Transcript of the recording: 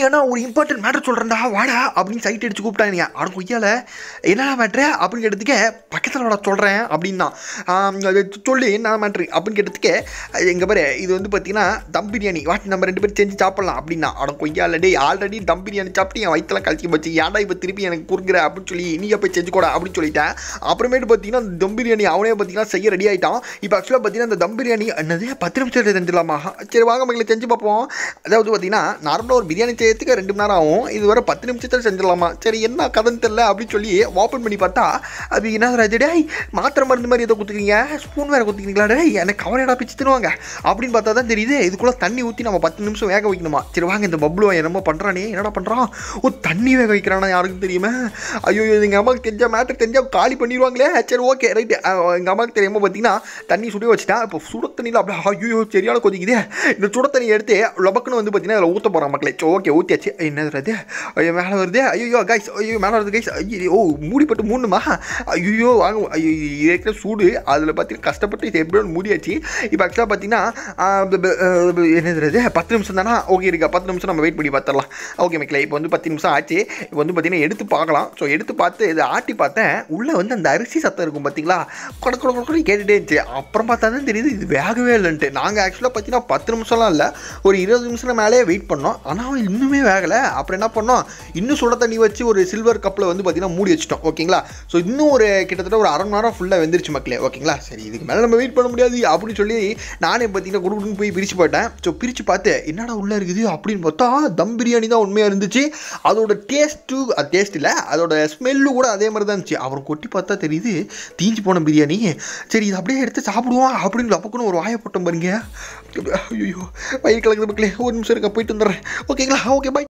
ஏன்னா ஒரு important matter சொல்கிறேன்டா வாடா அப்படின்னு சைட் அடிச்சு கூப்பிட்டாங்க அட கொய்யால என்னடா மேட்ரு அப்படின்னு கேட்டதுக்கே பக்கத்தில் வாடா சொல்கிறேன் அப்படின்னா ஆம், அது சொல்லு என்ன மேட்ரு அப்படின்னு கேட்டதுக்கே எங்கள் பாரு இது வந்து பார்த்தீங்கன்னா தம் பிரியாணி வாட்டி நம்ம ரெண்டு பேரும் செஞ்சு சாப்பிடலாம் அப்படின்னா அட கொய்யால டேய் ஆல்ரெடி தம் பிரியாணி சாப்பிட்டு என் வயிற்றுலாம் கழிச்சு போச்சு ஏன்டா இப்போ திருப்பி எனக்கு குறுக்குற அப்படின்னு சொல்லி நீயே போய் செஞ்சுக்கூடா அப்படின்னு சொல்லிட்டேன் அப்புறமேட்டு பார்த்தீங்கன்னா அந்த தம் பிரியாணி அவனே பார்த்தீங்கன்னா செய்ய ரெடி ஆகிட்டான் இப்போ ஆக்சுவலாக பார்த்தீங்கன்னா அந்த தம் பிரியாணி என்னது பத்து நிமிஷத்தில் செஞ்சிடலாமா சரி வாங்க மக்களை செஞ்சு பார்ப்போம் அதாவது பார்த்தீங்கன்னா நார்மலாக ஒரு பிரியாணி செய்யறதுக்கு ரெண்டு மணி நேரம் ஆகும் இது வரை பத்து நிமிஷத்தில் செஞ்சிடலாமா சரி என்ன கதைன்னு தெரில அப்படின்னு சொல்லி ஓப்பன் பண்ணி பார்த்தா அது என்ன ராஜா டேய் மாத்திரை மருந்து மாதிரி ஏதோ குத்துக்கிறீங்க ஸ்பூன் வேறு குத்துக்கிறீங்களா டேய் எனக்கு கவலையடா பிச்சு தருவாங்க அப்படின்னு பார்த்தா தான் தெரியுது இதுக்குள்ளே தண்ணி ஊற்றி நம்ம பத்து நிமிஷம் வேக வைக்கணுமா சரி வாங்க இந்த பப்ளு என்னமோ பண்ணுறானே என்னடா பண்ணுறான் ஓ தண்ணி வேக வைக்கிறானா யாருக்கும் தெரியுமா ஐயோ எங்கள் அம்மாவுக்கு தெரிஞ்ச மேட்டர் தெரிஞ்சால் காலி பண்ணிடுவாங்களே சரி ஓகே ரைட்டு எங்கள் அம்மாவுக்கு தெரியாமல் பார்த்தீங்கன்னா தண்ணி சுட வச்சுட்டேன் இப்போ சுட தண்ணியில் அப்படியே ஐயோ சரியான கொதிக்குதே இந்த சுட தண்ணி எடுத்து லொபக்குன்னு வந்து பார்த்தீங்கன்னா அதில் ஊற்ற போகிறான் மக்களே சரி ஓகே ஊற்றியாச்சு என்னது அது ஐயோ மேலே வருது ஐயோ கைஸ் ஐயோ மேலே வருது கைஸ் ஐயோ ஓ மூடிப்பட்டு மூணுமா ஐயோ வாங்க ஐயோ ஏற்கனவே சூடு அதில் பார்த்தீங்கன்னா கஷ்டப்பட்டு இது எப்படியோ மூடியாச்சு இப்போ ஆக்சுவலாக பார்த்தீங்கன்னா ஆ, ப- ப- அஹ், என்னது அது பத்து நிமிஷம் தானே ஓகே இருக்கா பத்து நிமிஷம் நம்ம வெயிட் பண்ணி பார்த்துடலாம் ஓகே மக்களே இப்போ வந்து பத்து நிமிஷம் ஆச்சு இப்போ வந்து பார்த்தீங்கன்னா எடுத்து பார்க்கலாம் ஸோ எடுத்து பார்த்து இதை ஆட்டி பார்த்தேன் உள்ளே வந்து அந்த அரிசி சத்தம் இருக்கும் பார்த்தீங்களா கொட கொட கொட கேட்டுட்டே இருந்துச்சு அப்புறம் பார்த்தா தான் தெரியுது இது வேகவே இல்லைன்ட்டு நாங்கள் ஆக்சுவலாக பார்த்தீங்கன்னா பத்து நிமிஷம்லாம் இல்லை ஒரு இருபது நிமிஷம் மேலே வெயிட் பண்ணோம் ஆனால் இன்னுமே வேகலை அப்புறம் என்ன பண்ணோம் இன்னும் சுட தண்ணி வச்சு ஒரு சில்வர் கப்பில் வந்து பார்த்தீங்கன்னா மூடி வச்சிட்டோம் ஓகேங்களா ஸோ இன்னும் ஒரு கிட்டத்தட்ட ஒரு அரை மணி நேரம் ஃபுல்லாக வெந்துருச்சு மக்களே ஓகேங்களா சரி இதுக்கு மேலே நம்ம வெயிட் பண்ண முடியாது அப்படின்னு சொல்லி நானே பார்த்தீங்கன்னா குடுக்குன்னு போய் பிரித்து போயிட்டேன் ஸோ பிரித்து பார்த்து என்னடா உள்ளே இருக்குது அப்படின்னு பார்த்தா தம் பிரியாணி தான் உண்மையாக இருந்துச்சு அதோட டேஸ்ட்டு அது டேஸ்ட் இல்லை அதோட ஸ்மெல்லு கூட அதே மாதிரி தான் இருந்துச்சு அப்புறம் கொட்டி பார்த்தா தெரியுது தீஞ்சு போன பிரியாணி சரி இது அப்படியே எடுத்து சாப்பிடுவோம் அப்படின்னு அப்பக்குன்னு ஒரு வாயை போட்டோம் பாருங்க ஐயோ வயிறு கலக்குது மக்களே ஒரு நிமிஷம் இருக்க போயிட்டு வந்துடுறேன் ஓகேங்களா ஓகே பை